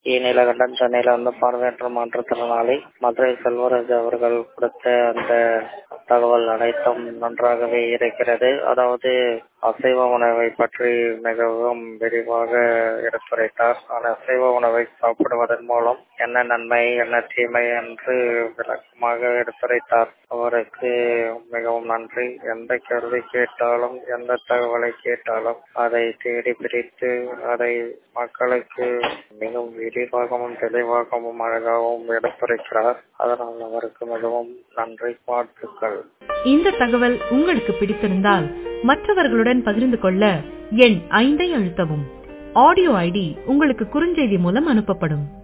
நீலகண்டன் சென்னையில வந்து பார்வையற்ற மாற்றுத்திறனாளி மதுரை செல்வராஜ் அவர்கள் கொடுத்த அந்த தகவல் அனைத்தும் நன்றாகவே இருக்கிறது அதாவது அசைவ உணவை பற்றி மிகவும் விரிவாக எடுத்துரைத்தார் அந்த அசைவ உணவை சாப்பிடுவதன் மூலம் என்ன நன்மை என்ன தீமை என்று விளக்கமாக எடுத்துரைத்தார் அவருக்கு மிகவும் நன்றி எந்த கேள்வி கேட்டாலும் எந்த தகவலை கேட்டாலும் அதை தேடி பிரித்து அதை மக்களுக்கு மிகவும் விரிவாகவும் தெளிவாகவும் அழகாகவும் எடுத்துரைக்கிறார் அதனால் அவருக்கு மிகவும் நன்றி வாழ்த்துக்கள் இந்த தகவல் உங்களுக்கு பிடித்திருந்தால் மற்றவர்களுடன் பகிர்ந்து கொள்ள எண் ஐந்தை அழுத்தவும் ஆடியோ ஐடி உங்களுக்கு குறுஞ்செய்தி மூலம் அனுப்பப்படும்